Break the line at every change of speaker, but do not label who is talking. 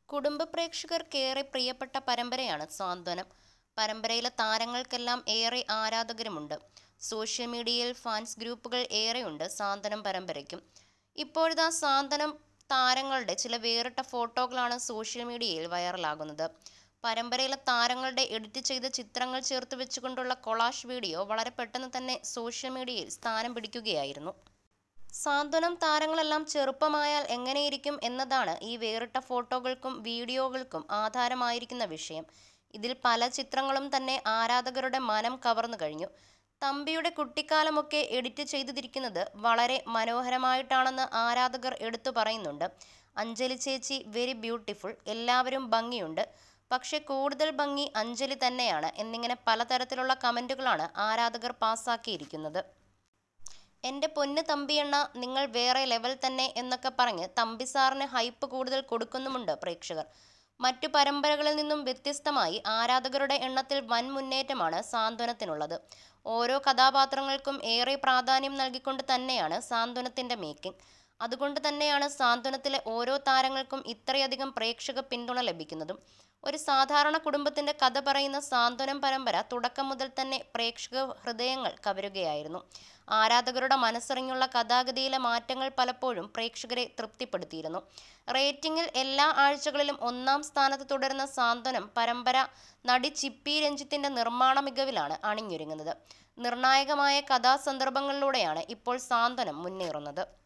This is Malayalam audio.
കുടുംബ പ്രേക്ഷകർക്കേറെ പ്രിയപ്പെട്ട പരമ്പരയാണ് സാന്ത്വനം പരമ്പരയിലെ താരങ്ങൾക്കെല്ലാം ഏറെ ആരാധകരുമുണ്ട് സോഷ്യൽ മീഡിയയിൽ ഫാൻസ് ഗ്രൂപ്പുകൾ ഏറെയുണ്ട് സാന്ത്വനം പരമ്പരയ്ക്കും ഇപ്പോഴിതാ സാന്ത്വനം താരങ്ങളുടെ ചില വേറിട്ട ഫോട്ടോകളാണ് സോഷ്യൽ മീഡിയയിൽ വൈറലാകുന്നത് പരമ്പരയിലെ താരങ്ങളുടെ എഡിറ്റ് ചെയ്ത ചിത്രങ്ങൾ ചേർത്ത് വെച്ചുകൊണ്ടുള്ള കൊളാഷ് വീഡിയോ വളരെ പെട്ടെന്ന് തന്നെ സോഷ്യൽ മീഡിയയിൽ സ്ഥാനം പിടിക്കുകയായിരുന്നു സാന്ത്വനം താരങ്ങളെല്ലാം ചെറുപ്പമായാൽ എങ്ങനെയിരിക്കും എന്നതാണ് ഈ വേറിട്ട ഫോട്ടോകൾക്കും വീഡിയോകൾക്കും ആധാരമായിരിക്കുന്ന വിഷയം ഇതിൽ പല ചിത്രങ്ങളും തന്നെ ആരാധകരുടെ മനം കവർന്നു കഴിഞ്ഞു തമ്പിയുടെ കുട്ടിക്കാലമൊക്കെ എഡിറ്റ് ചെയ്തിരിക്കുന്നത് വളരെ മനോഹരമായിട്ടാണെന്ന് ആരാധകർ എടുത്തു പറയുന്നുണ്ട് അഞ്ജലി ചേച്ചി വെരി ബ്യൂട്ടിഫുൾ എല്ലാവരും ഭംഗിയുണ്ട് പക്ഷെ കൂടുതൽ ഭംഗി അഞ്ജലി തന്നെയാണ് എന്നിങ്ങനെ പലതരത്തിലുള്ള കമൻറ്റുകളാണ് ആരാധകർ പാസ്സാക്കിയിരിക്കുന്നത് എൻ്റെ പൊന്ന് തമ്പിയണ്ണ നിങ്ങൾ വേറെ ലെവൽ തന്നെ എന്നൊക്കെ പറഞ്ഞ് തമ്പി സാറിന് ഹൈപ്പ് കൂടുതൽ കൊടുക്കുന്നുമുണ്ട് പ്രേക്ഷകർ മറ്റു പരമ്പരകളിൽ നിന്നും വ്യത്യസ്തമായി ആരാധകരുടെ എണ്ണത്തിൽ വൻ മുന്നേറ്റമാണ് സാന്ത്വനത്തിനുള്ളത് ഓരോ കഥാപാത്രങ്ങൾക്കും ഏറെ പ്രാധാന്യം നൽകിക്കൊണ്ട് തന്നെയാണ് സാന്ത്വനത്തിൻ്റെ മേക്കിംഗ് അതുകൊണ്ട് തന്നെയാണ് സാന്ത്വനത്തിലെ ഓരോ താരങ്ങൾക്കും ഇത്രയധികം പ്രേക്ഷക പിന്തുണ ലഭിക്കുന്നതും ഒരു സാധാരണ കുടുംബത്തിന്റെ കഥ പറയുന്ന സാന്ത്വനം പരമ്പര തുടക്കം മുതൽ തന്നെ പ്രേക്ഷക ഹൃദയങ്ങൾ കവരുകയായിരുന്നു ആരാധകരുടെ മനസ്സറിഞ്ഞുള്ള കഥാഗതിയിലെ മാറ്റങ്ങൾ പലപ്പോഴും പ്രേക്ഷകരെ തൃപ്തിപ്പെടുത്തിയിരുന്നു റേറ്റിംഗിൽ എല്ലാ ആഴ്ചകളിലും ഒന്നാം സ്ഥാനത്ത് തുടരുന്ന സാന്ത്വനം പരമ്പര നടി ചിപ്പി രഞ്ജിത്തിന്റെ നിർമ്മാണ മികവിലാണ് അണിഞ്ഞൊരുങ്ങുന്നത് നിർണായകമായ കഥാസന്ദർഭങ്ങളിലൂടെയാണ് ഇപ്പോൾ സാന്ത്വനം മുന്നേറുന്നത്